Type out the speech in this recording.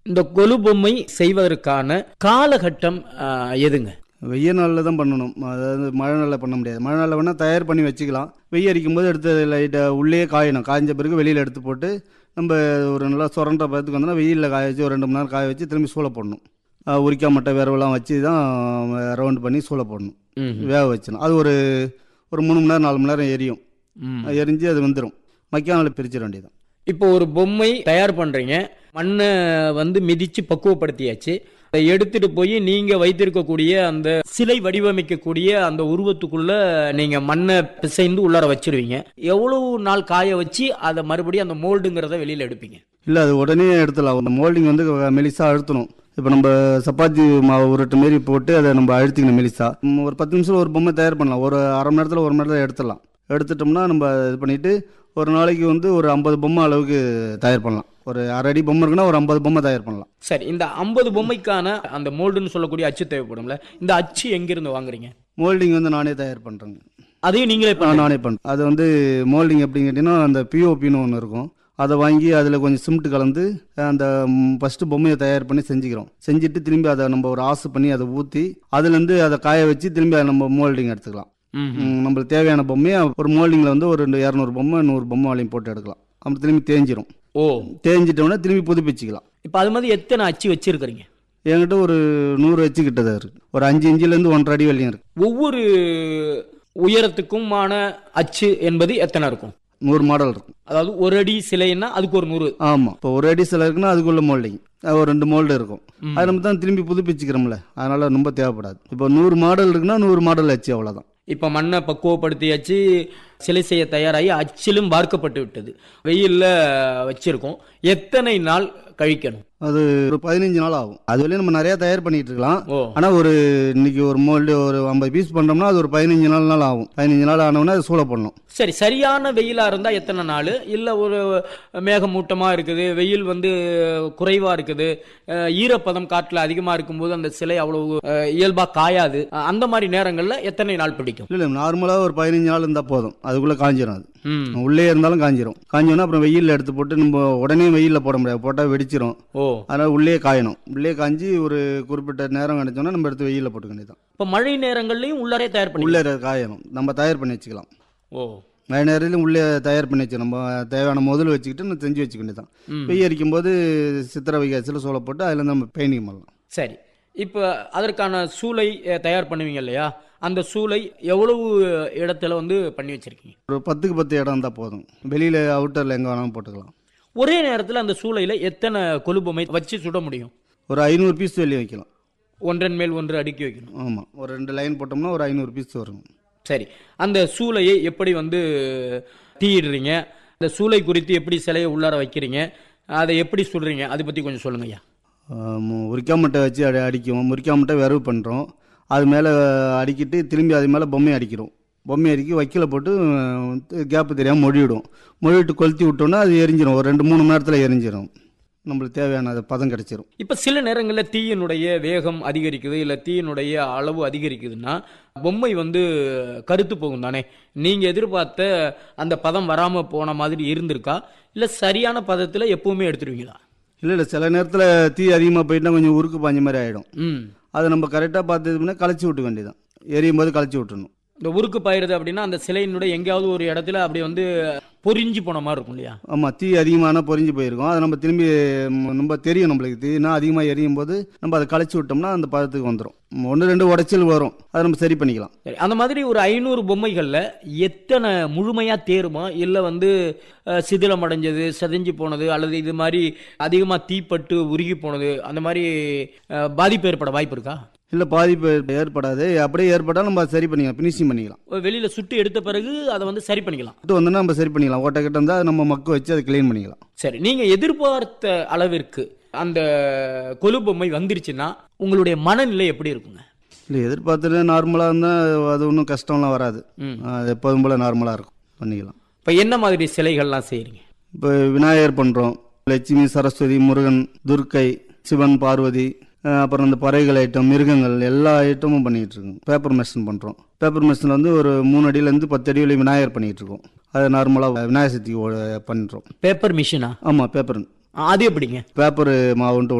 இந்த கொலு பொம்மை செய்வதற்கான காலகட்டம் ஆ, எதுங்க வெய்ய நாளில் தான் பண்ணணும் அதாவது மழை நாளில் பண்ண முடியாது மழை நாளில் வேணால் தயார் பண்ணி வச்சுக்கலாம் வெய்ய அடிக்கும் போது எடுத்து லைட்டாக உள்ளே காயணும் காய்ஞ்ச பிறகு வெளியில் எடுத்து போட்டு நம்ம ஒரு நல்லா சுரண்ட பதத்துக்கு வந்தோம்னா வெயிலில் காய வச்சு ஒரு ரெண்டு மணி நேரம் காய வச்சு திரும்பி சூளை போடணும் அஹ் உரிக்கா மட்டை விரவெல்லாம் வச்சு தான் ரவுண்ட் பண்ணி சூளை போடணும் ம். வேக வச்சிடணும் அது ஒரு ஒரு மூணு மணி நேரம் நாலு மணி நேரம் எரியும் ம். எரிஞ்சு அது வந்துடும் மக்கிய நாளில் பிரிச்சிட வேண்டியதான் இப்போ ஒரு பொம்மை தயார் பண்றீங்க மண்ணை வந்து மிதிச்சு பக்குவப்படுத்தியாச்சு அதை எடுத்துட்டு போய் நீங்க வைத்திருக்கக்கூடிய அந்த சிலை வடிவமைக்கக்கூடிய அந்த உருவத்துக்குள்ள நீங்க மண்ணை பிசைந்து உள்ளார வச்சிருவீங்க எவ்வளவு நாள் காய வச்சு அதை மறுபடியும் அந்த மோல்டுங்கிறத வெளியில எடுப்பீங்க இல்லை அது உடனே எடுத்துடலாம் அந்த மோல்டிங் வந்து மெலிசா அழுத்தணும் இப்போ நம்ம சப்பாத்தி மாவு உருட்டு மாரி போட்டு அதை நம்ம அழுத்திக்கணும் மெலிசா ம், ஒரு பத்து நிமிஷம் ஒரு பொம்மை தயார் பண்ணலாம் ஒரு அரை மணி நேரத்தில் ஒரு மணி நேரத்தில் எடுத்துடலாம் எடுத்துட்டோம்னா நம்ம இது பண்ணிட்டு ஒரு நாளைக்கு வந்து ஒரு ஐம்பது பொம்மை அளவுக்கு தயார் பண்ணலாம் ஒரு அரை அடி பொம்மை இருக்குன்னா ஒரு ஐம்பது பொம்மை தயார் பண்ணலாம் சரி இந்த ஐம்பது பொம்மைக்கான அந்த மோல்டுன்னு சொல்லக்கூடிய அச்சு தேவைப்படும்ல இந்த அச்சு எங்கிருந்து வாங்குறீங்க மோல்டிங் வந்து நானே தயார் பண்ணுறேங்க அதையும் நீங்களே நான் பண்ண நானே பண்ணுறேன் அது வந்து மோல்டிங் எப்படின்னு கேட்டிங்கன்னா அந்த பிஓபின்னு ஒன்று இருக்கும் அதை வாங்கி அதில் கொஞ்சம் சிமெண்ட் கலந்து அந்த ஃபஸ்ட்டு பொம்மையை தயார் பண்ணி செஞ்சுக்கிறோம் செஞ்சுட்டு திரும்பி அதை நம்ம ஒரு ஆசு பண்ணி அதை ஊற்றி அதுலேருந்து அதை காய வச்சு திரும்பி அதை நம்ம மோல்டிங் எடுத்துக்கலாம் ம் ம், நம்மளுக்கு தேவையான பொம்மையை ஒரு மோல்டிங்கில் வந்து ஒரு ரெண்டு இரநூறு பொம்மை நூறு பொம்மை வளையும் போட்டு எடுக்கலாம் அப்புறம் திரும்பி தேஞ்சிரும் ஓ தேஞ்சிட்டோம்னா திரும்பி புதுப்பிச்சுக்கலாம் இப்போ அது மாதிரி எத்தனை அச்சு வச்சிருக்கிறீங்க என்கிட்ட ஒரு நூறு வச்சு கிட்ட தான் இருக்குது ஒரு அஞ்சு இன்ச்சிலேருந்து ஒன்றரை அடி வரையும் இருக்குது ஒவ்வொரு உயரத்துக்குமான அச்சு என்பது எத்தனை இருக்கும் நூறு மாடல் இருக்கும் அதாவது ஒரு அடி சிலைன்னா அதுக்கு ஒரு நூறு ஆமாம் இப்போ ஒரு அடி சில இருக்குன்னா அதுக்குள்ள மோல்டிங் ஒரு ரெண்டு மோல்டு இருக்கும் அது நம்ம தான் திரும்பி புதுப்பிச்சுக்கிறோம்ல அதனால ரொம்ப தேவைப்படாது இப்போ நூறு மாடல் இருக்குன்னா நூறு மாடல் வச்சு அவ்வளோதான் இப்போ மண்ணை பக்குவப்படுத்தியாச்சு சிலை செய்ய தயாராகி அச்சிலும் வார்க்கப்பட்டு விட்டது வெயில்ல வச்சிருக்கோம் எத்தனை நாள் கழிக்கணும் அது ஒரு பதினஞ்சு நாள் ஆகும் அது வரையும் நம்ம நிறைய தயார் பண்ணிட்டு இருக்கலாம் ஓ ஆனால் ஒரு இன்னைக்கு ஒரு மோல்டு ஒரு ஐம்பது பீஸ் பண்ணுறோம்னா அது ஒரு பதினஞ்சு நாள் நாள் ஆகும் பதினஞ்சு நாள் ஆனவுடனே அது சூளை பண்ணணும் சரி சரியான வெயிலா இருந்தா எத்தனை நாள் இல்ல ஒரு மேகமூட்டமா இருக்குது வெயில் வந்து குறைவா இருக்குது அஹ், ஈரப்பதம் காற்றுல அதிகமா இருக்கும்போது அந்த சிலை அவ்வளவு அஹ், இயல்பா காயாது அஹ், அந்த மாதிரி நேரங்கள்ல எத்தனை நாள் பிடிக்கும் இல்லை இல்லை நார்மலாக ஒரு பதினஞ்சு நாள் இருந்தால் போதும் அதுக்குள்ளே காஞ்சிரும் அது ம் உள்ளே இருந்தாலும் காஞ்சிரும் காஞ்சோன்னா அப்புறம் வெயிலில் எடுத்து போட்டு நம்ம உடனே வெயிலில் போட முடியாது போட்டால் வெடிச்சிரும் ஓ அதனால் உள்ளே காயணும் உள்ளே காஞ்சி ஒரு குறிப்பிட்ட நேரம் கிடைச்சோன்னா நம்ம எடுத்து வெயிலில் போட்டுக்க வேண்டியதான் இப்ப மழை நேரங்கள்லயும் உள்ளரே தயார் பண்ணி உள்ளே காயணும் நம்ம தயார் பண்ணி வச்சுக்கலாம் ஓ மழை நேரத்திலும் உள்ளே தயார் பண்ணி வச்சு நம்ம தேவையான முதல் வச்சுக்கிட்டு நம்ம செஞ்சு வச்சுக்க வேண்டியதான் ம். வெய்ய அடிக்கும் போது சித்திரை வைகாசியில் சோளை போட்டு அதில் நம்ம பெயிண்டிங் பண்ணலாம் சரி இப்போ அதற்கான சூளை அஹ், தயார் பண்ணுவீங்க இல்லையா அந்த சூளை எவ்வளவு இடத்துல வந்து பண்ணி வச்சிருக்கீங்க ஒரு பத்துக்கு பத்து இடம் இருந்தால் போதும் வெளியில் அவுட்டரில் எங்கே வேணாலும் போட்டுக்கலாம் ஒரே நேரத்தில் அந்த சூளையில எத்தனை கொலுபொம்மை வச்சு சுட முடியும் ஒரு ஐநூறு பீஸ் வெளியே வைக்கலாம் ஒன்றன் மேல் ஒன்று அடுக்கி வைக்கணும் ஆமாம் ஒரு ரெண்டு லைன் போட்டோம்னா ஒரு ஐநூறு பீஸ் வரும் சரி அந்த சூளையை எப்படி வந்து தீயிடுறீங்க அந்த சூளை குறித்து எப்படி சிலையை உள்ளார வைக்கிறீங்க அதை எப்படி சுடுறீங்க அதை பற்றி கொஞ்சம் சொல்லுங்க ஐயா முறிக்காமட்டை வச்சு அடி அடிக்கும் முறிக்காமட்டை விரவு பண்ணுறோம் அது மேலே அடிக்கிட்டு திரும்பி அது மேலே பொம்மை அடிக்கிறோம் பொம்மை அடிக்கி வைக்கல போட்டு கேப்பு தெரியாமல் மொழிவிடும் மொழிவிட்டு கொளுத்தி விட்டோன்னா அது எரிஞ்சிரும் ஒரு ரெண்டு மூணு மணி நேரத்தில் எரிஞ்சிரும் நம்மளுக்கு தேவையான அது பதம் கிடச்சிரும் இப்போ சில நேரங்களில் தீயினுடைய வேகம் அதிகரிக்குது இல்லை தீயினுடைய அளவு அதிகரிக்குதுன்னா பொம்மை வந்து கருத்து போகும் தானே நீங்கள் எதிர்பார்த்த அந்த பதம் வராமல் போன மாதிரி இருந்திருக்கா இல்லை சரியான பதத்தில் எப்பவுமே எடுத்துருவீங்களா இல்லை இல்லை சில நேரத்தில் தீ அதிகமாக போயிட்டுனா கொஞ்சம் உருக்கு பாஞ்ச மாதிரி ஆகிடும் ம் அதை நம்ம கரெக்டாக பார்த்ததுன்னா களைச்சி விட்டு வேண்டியதான் எரியும் போது களைச்சி விட்டுணும் இந்த உருக்கு பாயிருது அப்படின்னா அந்த சிலையினுடைய எங்கேயாவது ஒரு இடத்துல அப்படி வந்து பொரிஞ்சு போன மாதிரி இருக்கும் இல்லையா ஆமாம் தீ அதிகமான பொரிஞ்சு போயிருக்கும் அதை நம்ம திரும்பி ம், ரொம்ப தெரியும் நம்மளுக்கு தீனா அதிகமாக எரியும் போது நம்ம அதை களைச்சி விட்டோம்னா அந்த பதத்துக்கு வந்துடும் ஒன்று ரெண்டு உடைச்சல் வரும் அதை நம்ம சரி பண்ணிக்கலாம் சரி அந்த மாதிரி ஒரு ஐநூறு பொம்மைகளில் எத்தனை முழுமையாக தேருமா இல்லை வந்து அஹ், சிதிலம் அடைஞ்சது செதஞ்சு போனது அல்லது இது மாதிரி அதிகமாக தீப்பட்டு உருகி போனது அந்த மாதிரி அஹ், பாதிப்பு ஏற்பட வாய்ப்பு இருக்கா இல்லை பாதிப்பு ஏற்படாது அப்படியே ஏற்பட்டால் நம்ம அதை சரி பண்ணிக்கலாம் ஃபினிஷிங் பண்ணிக்கலாம் வெளியில் சுட்டு எடுத்த பிறகு அதை வந்து சரி பண்ணிக்கலாம் விட்டு வந்தோன்னா நம்ம சரி பண்ணிக்கலாம் ஓட்டை கிட்ட இருந்தால் நம்ம மக்கு வச்சு அதை க்ளீன் பண்ணிக்கலாம் சரி நீங்கள் எதிர்பார்த்த அளவிற்கு அந்த கொலு பொம்மை வந்துருச்சுன்னா உங்களுடைய மனநிலை எப்படி இருக்குங்க இல்லை எதிர்பார்த்துட்டு நார்மலாக இருந்தால் அது ஒன்றும் கஷ்டம்லாம் வராது ம். அது எப்போதும் போல் நார்மலாக இருக்கும் பண்ணிக்கலாம் இப்போ என்ன மாதிரி சிலைகள்லாம் செய்கிறீங்க இப்போ விநாயகர் பண்ணுறோம் லட்சுமி சரஸ்வதி முருகன் துர்க்கை சிவன் பார்வதி அஹ் அப்புறம் இந்த பறவைகள் ஐட்டம் மிருகங்கள் எல்லா ஐட்டமும் பண்ணிகிட்டு இருக்கோம் பேப்பர் மெஷின் பண்ணுறோம் பேப்பர் மெஷின் வந்து ஒரு மூணு அடியிலேருந்து பத்து அடி வரையும் விநாயகர் பண்ணிகிட்டு இருக்கோம் அது நார்மலாக விநாயகர் சதுர்த்திக்கு பண்ணுறோம் பேப்பர் மிஷினா ஆமாம் பேப்பர் அது எப்படிங்க பேப்பர் மாவுன்ட்டு